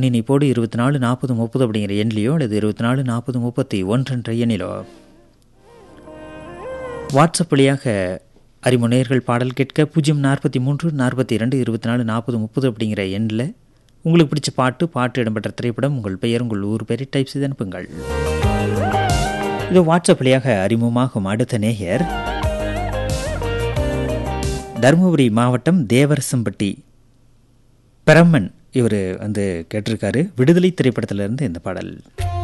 முன்னிணைப்போடு இருபத்தி நாலு நாற்பது முப்பது அப்படிங்கிற எண்ணிலையோ அல்லது இருபத்தி நாலு நாற்பது முப்பத்தி ஒன்றென்ற எண்ணிலோ வாட்ஸ்அப் வழியாக அறிமுனையர்கள் பாடல் கேட்க பூஜ்ஜியம் நாற்பத்தி மூன்று நாற்பத்தி இரண்டு இருபத்தி நாலு நாற்பது முப்பது அப்படிங்கிற எண்ணில் உங்களுக்கு பிடிச்ச பாட்டு பாட்டு இடம்பெற்ற திரைப்படம் உங்கள் பெயர் உங்கள் ஊர் பெயரை டைப் செய்து அனுப்புங்கள் இது வாட்ஸ்அப் வழியாக அறிமுகமாகும் அடுத்த நேயர் தருமபுரி மாவட்டம் தேவரசம்பட்டி பிரம்மன் இவர் வந்து கேட்டிருக்காரு விடுதலை திரைப்படத்திலிருந்து இந்த பாடல்